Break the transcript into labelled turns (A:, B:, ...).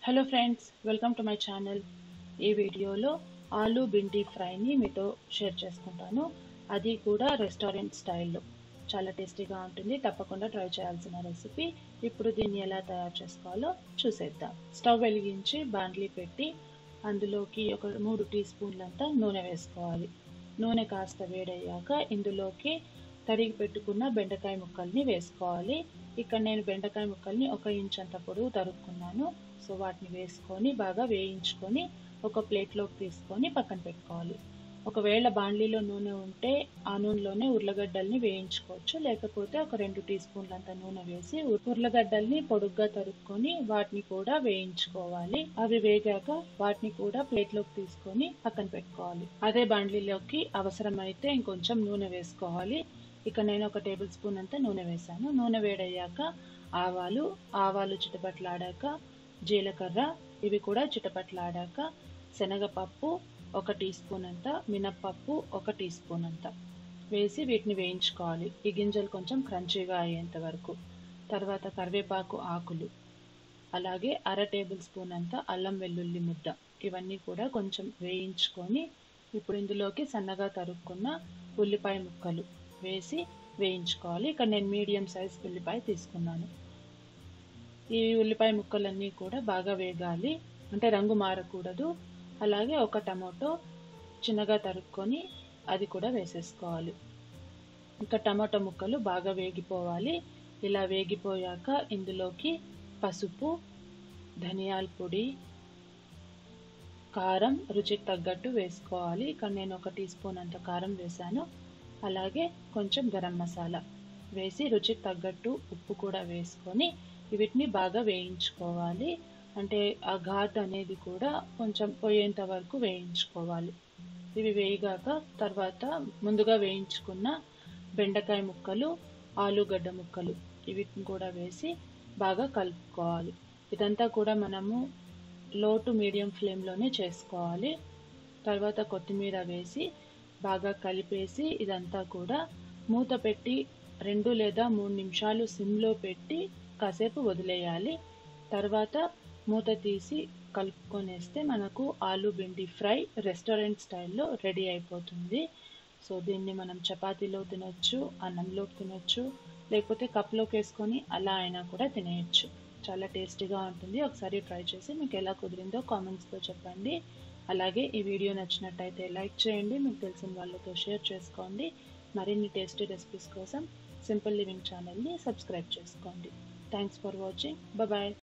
A: hello friends welcome to my channel ఈ వీడియోలో ఆలూ బిండి ఫ్రైని మీతో షేర్ చేసుకుంటాను అది కూడా రెస్టారెంట్ స్టైల్లో చాలా టేస్టీగా ఉంటుంది తప్పకుండా ట్రై చేయాల్సిన రెసిపీ ఇప్పుడు దీన్ని ఎలా తయారు చేసుకోవాలో చూసేద్దాం స్టవ్ వెలిగించి బాండ్లీ పెట్టి అందులోకి ఒక మూడు టీ స్పూన్లంతా నూనె వేసుకోవాలి నూనె కాస్త వేడయ్యాక ఇందులోకి తరిగి పెట్టుకున్న బెండకాయ ముక్కల్ని వేసుకోవాలి ఇక్కడ నేను బెండకాయ ముక్కల్ని ఒక ఇంచ్ అంత పొడవు తరుక్కున్నాను సో వాటిని వేసుకొని బాగా వేయించుకొని ఒక ప్లేట్లోకి తీసుకొని పక్కన పెట్టుకోవాలి ఒకవేళ బాండ్లీలో నూనె ఉంటే ఆ నూనెలోనే ఉర్లగడ్డల్ని వేయించుకోవచ్చు లేకపోతే ఒక రెండు టీ స్పూన్లంత నూనె వేసి ఉర్లగడ్డల్ని పొడుగ్గా తరుక్కొని వాటిని కూడా వేయించుకోవాలి అవి వేగాక వాటిని కూడా ప్లేట్లోకి తీసుకొని పక్కన పెట్టుకోవాలి అదే బాండ్లీలోకి అవసరమైతే ఇంకొంచెం నూనె వేసుకోవాలి ఇక నేను ఒక టేబుల్ స్పూన్ అంతా నూనె వేసాను నూనె వేడయ్యాక ఆవాలు ఆవాలు చిటపట్లాడాక జీలకర్ర ఇవి కూడా చిటపట్లాడాక శనగపప్పు ఒక టీ స్పూన్ అంత మినప్పప్పు ఒక టీ స్పూన్ అంత వేసి వీటిని వేయించుకోవాలి ఈ గింజలు కొంచెం క్రంచీగా అయ్యేంత వరకు తర్వాత కరివేపాకు ఆకులు అలాగే అర టేబుల్ స్పూన్ అంత అల్లం వెల్లుల్లి ముద్ద ఇవన్నీ కూడా కొంచెం వేయించుకొని ఇప్పుడు ఇందులోకి సన్నగా తరుక్కున్న ఉల్లిపాయ ముక్కలు వేసి వేయించుకోవాలి ఇక్కడ నేను మీడియం సైజ్ ఉల్లిపాయ తీసుకున్నాను ఈ ఉల్లిపాయ ముక్కలన్నీ కూడా బాగా వేగాలి అంటే రంగు మారకూడదు అలాగే ఒక టమాటో చిన్నగా తరుక్కొని అది కూడా వేసేసుకోవాలి ఇక టమాటో ముక్కలు బాగా వేగిపోవాలి ఇలా వేగిపోయాక ఇందులోకి పసుపు ధనియాల పొడి కారం రుచికి తగ్గట్టు వేసుకోవాలి ఇక్కడ నేను ఒక టీ స్పూన్ అంత కారం వేసాను అలాగే కొంచెం గరం మసాలా వేసి రుచికి తగ్గట్టు ఉప్పు కూడా వేసుకొని వీటిని బాగా వేయించుకోవాలి అంటే ఆ ఘాట్ అనేది కూడా కొంచెం పోయేంత వరకు వేయించుకోవాలి ఇవి వేయగాక తర్వాత ముందుగా వేయించుకున్న బెండకాయ ముక్కలు ఆలుగడ్డ ముక్కలు వీటిని కూడా వేసి బాగా కలుపుకోవాలి ఇదంతా కూడా మనము లో టు మీడియం ఫ్లేమ్లోనే చేసుకోవాలి తర్వాత కొత్తిమీర వేసి బాగా కలిపేసి ఇదంతా కూడా మూత పెట్టి రెండు లేదా మూడు నిమిషాలు సిమ్లో పెట్టి కాసేపు వదిలేయాలి తర్వాత మూత తీసి కలుపుకొనేస్తే మనకు ఆలు భిండి ఫ్రై రెస్టారెంట్ స్టైల్లో రెడీ అయిపోతుంది సో దీన్ని మనం చపాతీలో తినొచ్చు అన్నంలో తినొచ్చు లేకపోతే కప్లోకి వేసుకొని అలా అయినా కూడా తినేయచ్చు చాలా టేస్టీగా ఉంటుంది ఒకసారి ట్రై చేసి మీకు ఎలా కుదిరిందో కామెంట్స్తో చెప్పండి అలాగే ఈ వీడియో నచ్చినట్టయితే లైక్ చేయండి మీకు తెలిసిన వాళ్ళతో షేర్ చేసుకోండి మరిన్ని టేస్టీ రెసిపీస్ కోసం సింపుల్ లివింగ్ ఛానల్ని సబ్స్క్రైబ్ చేసుకోండి థ్యాంక్స్ ఫర్ వాచింగ్ బాయ్